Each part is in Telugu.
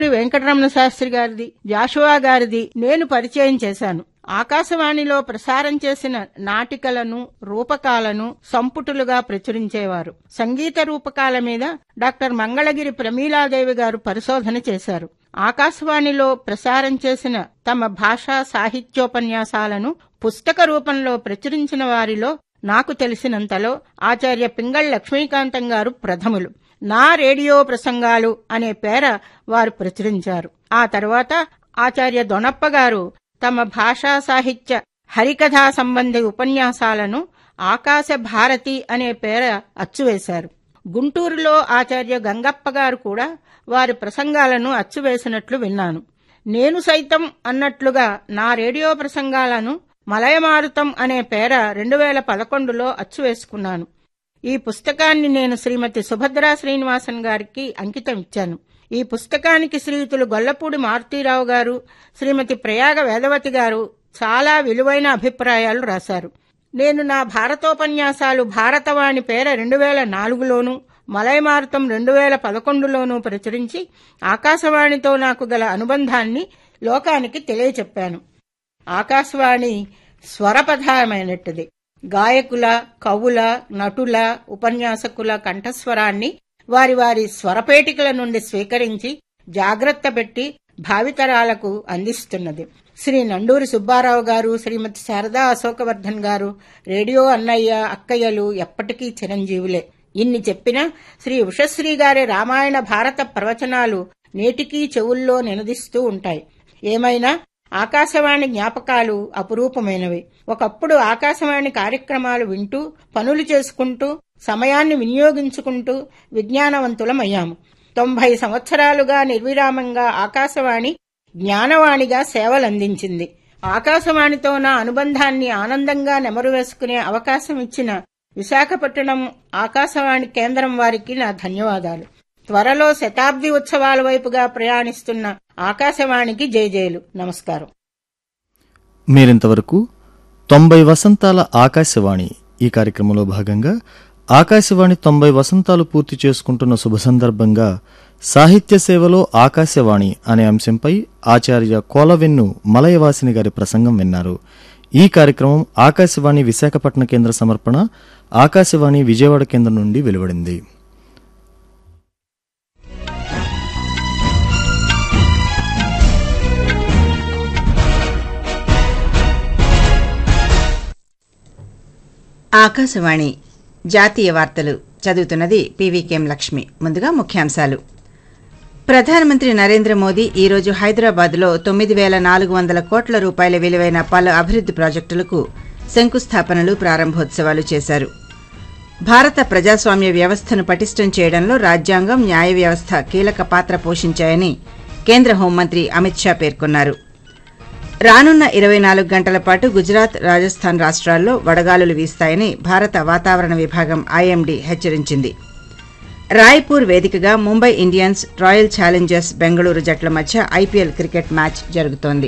వెంకటరమణ శాస్త్రి గారిది జాషువా గారిది నేను పరిచయం చేశాను ఆకాశవాణిలో ప్రసారం చేసిన నాటికలను రూపకాలను సంపుటులుగా ప్రచురించేవారు సంగీత రూపకాల మీద డాక్టర్ మంగళగిరి ప్రమీలాదేవి గారు పరిశోధన చేశారు ఆకాశవాణిలో ప్రసారం చేసిన తమ భాషా సాహిత్యోపన్యాసాలను పుస్తక రూపంలో ప్రచురించిన వారిలో నాకు తెలిసినంతలో ఆచార్య పింగళ్ లక్ష్మీకాంతం గారు ప్రథములు నా రేడియో ప్రసంగాలు అనే పేర వారు ప్రచురించారు ఆ తర్వాత ఆచార్య దొనప్ప గారు తమ భాషా సాహిత్య హరికథా సంబంధి ఉపన్యాసాలను ఆకాశ భారతి అనే పేర అచ్చువేశారు గుంటూరులో ఆచార్య గంగప్ప గారు కూడా వారి ప్రసంగాలను అచ్చువేసినట్లు విన్నాను నేను సైతం అన్నట్లుగా నా రేడియో ప్రసంగాలను మలయమారుతం అనే పేర రెండు వేల పదకొండులో అచ్చువేసుకున్నాను ఈ పుస్తకాన్ని నేను శ్రీమతి సుభద్రా శ్రీనివాసన్ గారికి అంకితం ఇచ్చాను ఈ పుస్తకానికి శ్రీయుతులు గొల్లపూడి మారుతీరావు గారు శ్రీమతి ప్రయాగ వేదవతి గారు చాలా విలువైన అభిప్రాయాలు రాశారు నేను నా భారతోపన్యాసాలు భారతవాణి పేర రెండు వేల నాలుగులోను మలయమారుతం రెండు వేల పదకొండులోనూ ప్రచురించి ఆకాశవాణితో నాకు గల అనుబంధాన్ని లోకానికి తెలియచెప్పాను ఆకాశవాణి స్వరపథమైనట్టుది గాయకుల కవుల నటుల ఉపన్యాసకుల కంఠస్వరాన్ని వారి వారి స్వరపేటికల నుండి స్వీకరించి జాగ్రత్త పెట్టి భావితరాలకు అందిస్తున్నది శ్రీ నండూరి సుబ్బారావు గారు శ్రీమతి శారదా అశోకవర్ధన్ గారు రేడియో అన్నయ్య అక్కయ్యలు ఎప్పటికీ చిరంజీవులే ఇన్ని చెప్పినా శ్రీ ఉషశ్రీ గారి రామాయణ భారత ప్రవచనాలు నేటికీ చెవుల్లో నినదిస్తూ ఉంటాయి ఏమైనా ఆకాశవాణి జ్ఞాపకాలు అపురూపమైనవి ఒకప్పుడు ఆకాశవాణి కార్యక్రమాలు వింటూ పనులు చేసుకుంటూ సమయాన్ని వినియోగించుకుంటూ విజ్ఞానవంతులమయ్యాము తొంభై సంవత్సరాలుగా నిర్విరామంగా ఆకాశవాణి జ్ఞానవాణిగా సేవలందించింది ఆకాశవాణితో నా అనుబంధాన్ని ఆనందంగా నెమరు వేసుకునే అవకాశం ఇచ్చిన విశాఖపట్నం ఆకాశవాణి కేంద్రం వారికి నా ధన్యవాదాలు త్వరలో శతాబ్ది ఉత్సవాల వైపుగా ప్రయాణిస్తున్న ఆకాశవాణికి జయజయలు నమస్కారం మీరింతవరకు తొంభై వసంతాల ఆకాశవాణి ఈ కార్యక్రమంలో భాగంగా ఆకాశవాణి తొంభై వసంతాలు పూర్తి చేసుకుంటున్న శుభ సందర్భంగా సాహిత్య సేవలో ఆకాశవాణి అనే అంశంపై ఆచార్య కోలవెన్ను మలయవాసిని గారి ప్రసంగం విన్నారు ఈ కార్యక్రమం ఆకాశవాణి విశాఖపట్నం కేంద్ర సమర్పణ ఆకాశవాణి విజయవాడ కేంద్రం నుండి వెలువడింది ఆకాశవాణి జాతీయ వార్తలు చదువుతున్నది పీవీకేఎం లక్ష్మి ముందుగా ముఖ్యాంశాలు ప్రధానమంత్రి నరేంద్ర మోదీ ఈరోజు హైదరాబాద్లో తొమ్మిది వేల నాలుగు వందల కోట్ల రూపాయల విలువైన పలు అభివృద్ది ప్రాజెక్టులకు శంకుస్థాపనలు ప్రారంభోత్సవాలు చేశారు భారత ప్రజాస్వామ్య వ్యవస్థను పటిష్టం చేయడంలో రాజ్యాంగం న్యాయ వ్యవస్థ కీలక పాత్ర పోషించాయని కేంద్ర హోంమంత్రి అమిత్ షా పేర్కొన్నారు రానున్న ఇరవై నాలుగు గంటల పాటు గుజరాత్ రాజస్థాన్ రాష్ట్రాల్లో వడగాలులు వీస్తాయని భారత వాతావరణ విభాగం ఐఎండీ హెచ్చరించింది రాయ్పూర్ వేదికగా Mumbai Indians Royal Challengers Bengaluru జట్ల మధ్య ఐపీఎల్ క్రికెట్ మ్యాచ్ జరుగుతోంది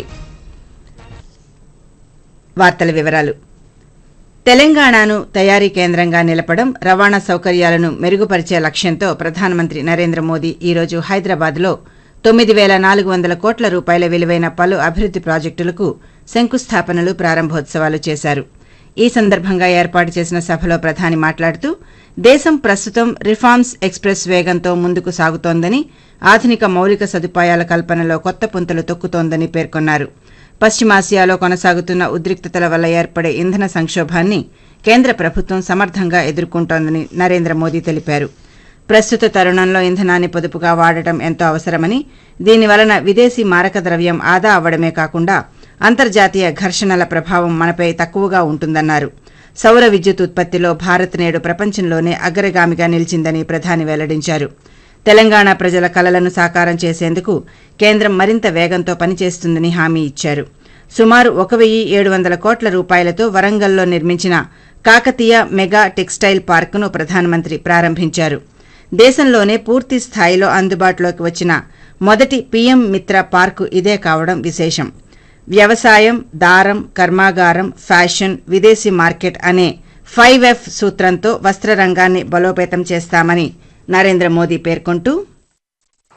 వార్తల వివరాలు తెలంగాణను తయారీ కేంద్రంగా నిలపడం రవాణా సౌకర్యాలను మెరుగుపరిచే లక్ష్యంతో ప్రధానమంత్రి నరేంద్ర మోదీ ఈరోజు హైదరాబాద్లో తొమ్మిది వేల నాలుగు వందల కోట్ల రూపాయల విలువైన పలు అభివృద్ది ప్రాజెక్టులకు శంకుస్థాపనలు ప్రారంభోత్సవాలు చేశారు ఈ సందర్భంగా ఏర్పాటు చేసిన సభలో ప్రధాని మాట్లాడుతూ దేశం ప్రస్తుతం రిఫార్మ్స్ ఎక్స్ప్రెస్ వేగంతో ముందుకు సాగుతోందని ఆధునిక మౌలిక సదుపాయాల కల్పనలో కొత్త పుంతలు తొక్కుతోందని పేర్కొన్నారు పశ్చిమాసియాలో కొనసాగుతున్న ఉద్రిక్తతల వల్ల ఏర్పడే ఇంధన సంక్షోభాన్ని కేంద్ర ప్రభుత్వం సమర్థంగా ఎదుర్కొంటోందని నరేంద్ర మోదీ తెలిపారు ప్రస్తుత తరుణంలో ఇంధనాన్ని పొదుపుగా వాడటం ఎంతో అవసరమని దీనివలన విదేశీ మారక ద్రవ్యం ఆదా అవ్వడమే కాకుండా అంతర్జాతీయ ఘర్షణల ప్రభావం మనపై తక్కువగా ఉంటుందన్నారు సౌర విద్యుత్ ఉత్పత్తిలో భారత్ నేడు ప్రపంచంలోనే అగ్రగామిగా నిలిచిందని ప్రధాని వెల్లడించారు తెలంగాణ ప్రజల కలలను సాకారం చేసేందుకు కేంద్రం మరింత వేగంతో పనిచేస్తుందని హామీ ఇచ్చారు సుమారు ఒక వెయ్యి ఏడు వందల కోట్ల రూపాయలతో వరంగల్లో నిర్మించిన కాకతీయ మెగా టెక్స్టైల్ పార్కును ప్రధానమంత్రి ప్రారంభించారు దేశంలోనే పూర్తి స్థాయిలో అందుబాటులోకి వచ్చిన మొదటి పీఎం మిత్ర పార్కు ఇదే కావడం విశేషం వ్యవసాయం దారం కర్మాగారం ఫ్యాషన్ విదేశీ మార్కెట్ అనే ఫైవ్ ఎఫ్ సూత్రంతో వస్త్ర రంగాన్ని బలోపేతం చేస్తామని నరేంద్ర మోదీ పేర్కొంటూ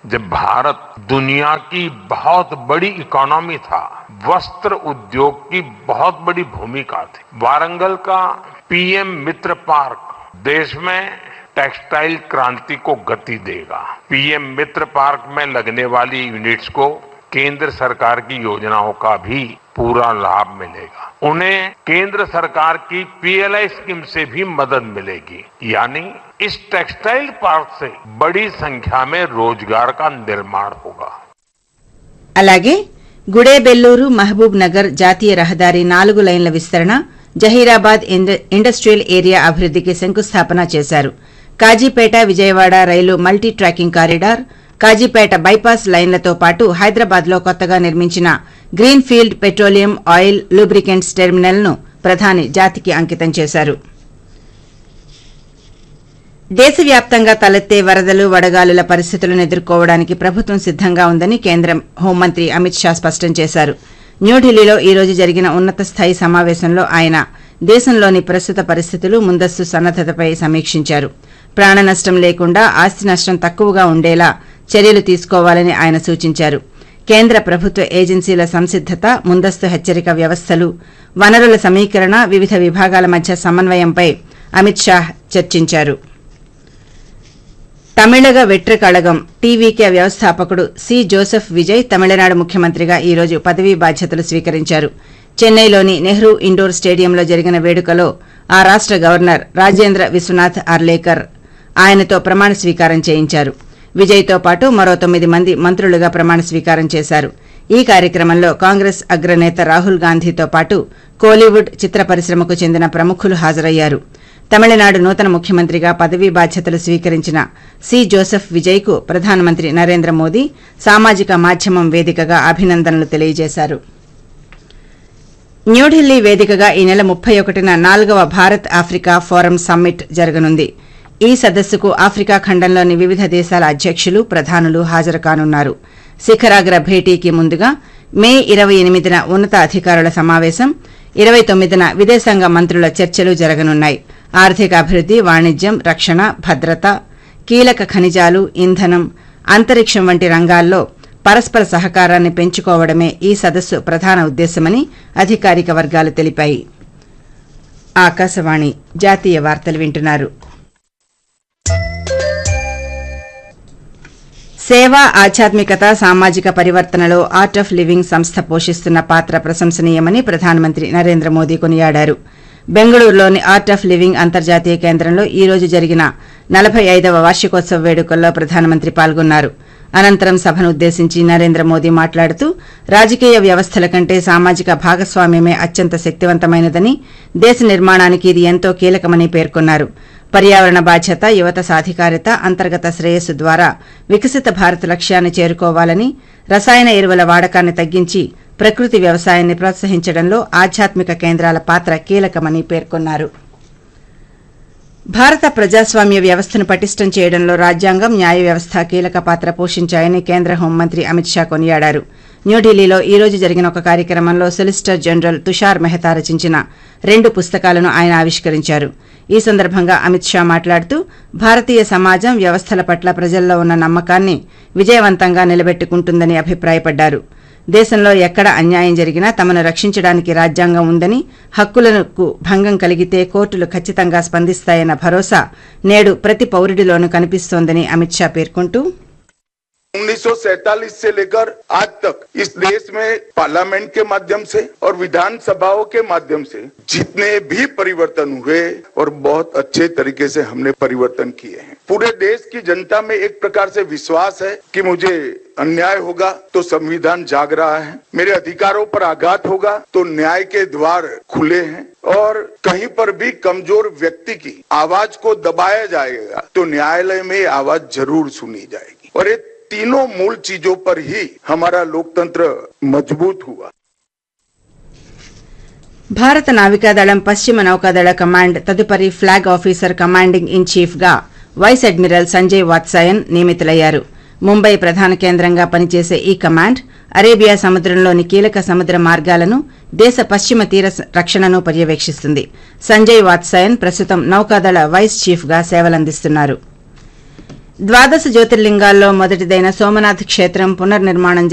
जब भारत दुनिया की बहुत बड़ी इकोनॉमी था वस्त्र उद्योग की बहुत बड़ी भूमिका थी वारंगल का पीएम मित्र पार्क देश में टेक्सटाइल क्रांति को गति देगा पीएम मित्र पार्क में लगने वाली यूनिट्स को केंद्र सरकार की योजनाओं का भी पूरा लाभ मिलेगा उन्हें केंद्र सरकार की पीएलआई स्कीम से भी मदद मिलेगी यानी इस टेक्सटाइल पार्क से बड़ी संख्या में रोजगार का निर्माण होगा అలాగే గుడేబెల్లూరు మహబూబ్ నగర్ జాతీయ రహదారి నాలుగు లైన్ల విస్తరణ జహీరాబాద్ ఇండ- ఇండస్ట్రియల్ ఏరియా అభివృద్ధికి శంకుస్థాపన చేశారు కాజీపేట విజయవాడ రైలు multi tracking corridor Kazipet bypass లైన్లతో పాటు హైదరాబాద్లో కొత్తగా నిర్మించిన green field petroleum oil lubricants టెర్మినల్ను ప్రధాని జాతికి అంకితం చేశారు దేశవ్యాప్తంగా తలెత్తే వరదలు వడగాలుల పరిస్థితులను ఎదుర్కోవడానికి ప్రభుత్వం సిద్దంగా ఉందని కేంద్ర హోంమంత్రి అమిత్ షా స్పష్టం చేశారు న్యూఢిల్లీలో ఈ రోజు జరిగిన ఉన్నత స్థాయి సమావేశంలో ఆయన దేశంలోని ప్రస్తుత పరిస్థితులు ముందస్తు సన్నద్దతపై సమీక్షించారు ప్రాణ నష్టం లేకుండా ఆస్తి నష్టం తక్కువగా ఉండేలా చర్యలు తీసుకోవాలని ఆయన సూచించారు కేంద్ర ప్రభుత్వ ఏజెన్సీల సంసిద్దత ముందస్తు హెచ్చరిక వ్యవస్థలు వనరుల సమీకరణ వివిధ విభాగాల మధ్య సమన్వయంపై అమిత్ షా చర్చించారు తమిళగ వెట్రికళగం టీవీకే వ్యవస్థాపకుడు సి జోసెఫ్ విజయ్ తమిళనాడు ముఖ్యమంత్రిగా ఈ రోజు పదవీ బాధ్యతలు స్వీకరించారు చెన్నైలోని నెహ్రూ ఇండోర్ స్టేడియంలో జరిగిన వేడుకలో ఆ రాష్ట గవర్నర్ రాజేంద్ర విశ్వనాథ్ అర్లేకర్ ఆయనతో ప్రమాణ స్వీకారం చేయించారు విజయ్తో పాటు మరో తొమ్మిది మంది మంత్రులుగా ప్రమాణ స్వీకారం చేశారు ఈ కార్యక్రమంలో కాంగ్రెస్ అగ్రనేత రాహుల్ గాంధీతో పాటు కోలీవుడ్ చిత్ర పరిశ్రమకు చెందిన ప్రముఖులు హాజరయ్యారు తమిళనాడు నూతన ముఖ్యమంత్రిగా పదవీ బాధ్యతలు స్వీకరించిన సి జోసెఫ్ విజయ్కు ప్రధానమంత్రి నరేంద్ర మోదీ సామాజిక మాధ్యమం వేదికగా అభినందనలు తెలియజేశారు న్యూఢిల్లీ వేదికగా ఈ నెల ముప్పై ఒకటిన నాలుగవ భారత్ ఆఫ్రికా ఫోరం సమ్మిట్ జరగనుంది ఈ సదస్సుకు ఆఫ్రికా ఖండంలోని వివిధ దేశాల అధ్యక్షులు ప్రధానులు హాజరు కానున్నారు శిఖరాగ్ర భేటీకి ముందుగా మే ఇరవై ఎనిమిదిన ఉన్నత అధికారుల సమావేశం ఇరవై తొమ్మిదిన విదేశాంగ మంత్రుల చర్చలు జరగనున్నాయి ఆర్థిక అభివృద్ది వాణిజ్యం రక్షణ భద్రత కీలక ఖనిజాలు ఇంధనం అంతరిక్షం వంటి రంగాల్లో పరస్పర సహకారాన్ని పెంచుకోవడమే ఈ సదస్సు ప్రధాన ఉద్దేశమని అధికారిక వర్గాలు తెలిపాయి ఆకాశవాణి జాతీయ వార్తలు వింటున్నారు సేవ ఆధ్యాత్మికత సామాజిక పరివర్తనలో ఆర్ట్ ఆఫ్ లివింగ్ సంస్థ పోషిస్తున్న పాత్ర ప్రశంసనీయమని ప్రధానమంత్రి నరేంద్ర మోదీ కొనియాడారు బెంగళూరులోని ఆర్ట్ ఆఫ్ లివింగ్ అంతర్జాతీయ కేంద్రంలో ఈ రోజు జరిగిన నలభై ఐదవ వార్షికోత్సవ వేడుకల్లో ప్రధానమంత్రి పాల్గొన్నారు అనంతరం సభను ఉద్దేశించి నరేంద్ర మోదీ మాట్లాడుతూ రాజకీయ వ్యవస్థల కంటే సామాజిక భాగస్వామ్యమే అత్యంత శక్తివంతమైనదని దేశ నిర్మాణానికి ఇది ఎంతో కీలకమని పేర్కొన్నారు పర్యావరణ బాధ్యత యువత సాధికారిత అంతర్గత శ్రేయస్సు ద్వారా వికసిత భారత్ లక్ష్యాన్ని చేరుకోవాలని రసాయన ఎరువుల వాడకాన్ని తగ్గించి ప్రకృతి వ్యవసాయాన్ని ప్రోత్సహించడంలో ఆధ్యాత్మిక కేంద్రాల పాత్ర కీలకమని పేర్కొన్నారు భారత ప్రజాస్వామ్య వ్యవస్థను పటిష్టం చేయడంలో రాజ్యాంగం న్యాయ వ్యవస్థ కీలక పాత్ర పోషించాయని కేంద్ర హోంమంత్రి అమిత్ షా కొనియాడారు న్యూఢిల్లీలో ఈ రోజు జరిగిన ఒక కార్యక్రమంలో సొలిసిటర్ జనరల్ తుషార్ మెహతా రచించిన రెండు పుస్తకాలను ఆయన ఆవిష్కరించారు ఈ సందర్భంగా అమిత్ షా మాట్లాడుతూ భారతీయ సమాజం వ్యవస్థల పట్ల ప్రజల్లో ఉన్న నమ్మకాన్ని విజయవంతంగా నిలబెట్టుకుంటుందని అభిప్రాయపడ్డారు దేశంలో ఎక్కడ అన్యాయం జరిగినా తమను రక్షించడానికి రాజ్యాంగం ఉందని హక్కులకు భంగం కలిగితే కోర్టులు ఖచ్చితంగా స్పందిస్తాయన్న భరోసా నేడు ప్రతి పౌరుడిలోనూ కనిపిస్తోందని అమిత్ షా పేర్కొంటూ 1947 से लेकर आज तक इस देश में पार्लियामेंट के माध्यम से और विधानसभाओं के माध्यम से जितने भी परिवर्तन हुए और बहुत अच्छे तरीके से हमने परिवर्तन किए हैं पूरे देश की जनता में एक प्रकार से विश्वास है कि मुझे अन्याय होगा तो संविधान जाग रहा है मेरे अधिकारों पर आघात होगा तो न्याय के द्वार खुले हैं और कहीं पर भी कमजोर व्यक्ति की आवाज को दबाया जाएगा तो न्यायालय में ये आवाज जरूर सुनी जाएगी और ये तीनों मूल चीजों पर ही हमारा लोकतंत्र मजबूत हुआ భారత నావికాదళం పశ్చిమ నౌకాదళ కమాండ్ తదుపరి flag officer commanding in chief గా వైస్ అడ్మిరల్ సంజయ్ వాత్సాయన్ నియమితులయ్యారు ముంబై ప్రధాన కేంద్రంగా పనిచేసే ఈ కమాండ్ అరేబియా సముద్రంలోని కీలక సముద్ర మార్గాలను దేశ పశ్చిమ తీర స- రక్షణను పర్యవేక్షిస్తుంది సంజయ్ వాత్సాయన్ ప్రస్తుతం నౌకాదళ వైస్ చీఫ్ గా సేవలందిస్తున్నారు ద్వాదశ జ్యోతిర్లింగాల్లో మొదటిదైన సోమనాథ్ క్షేత్రం పునర్నిర్మాణం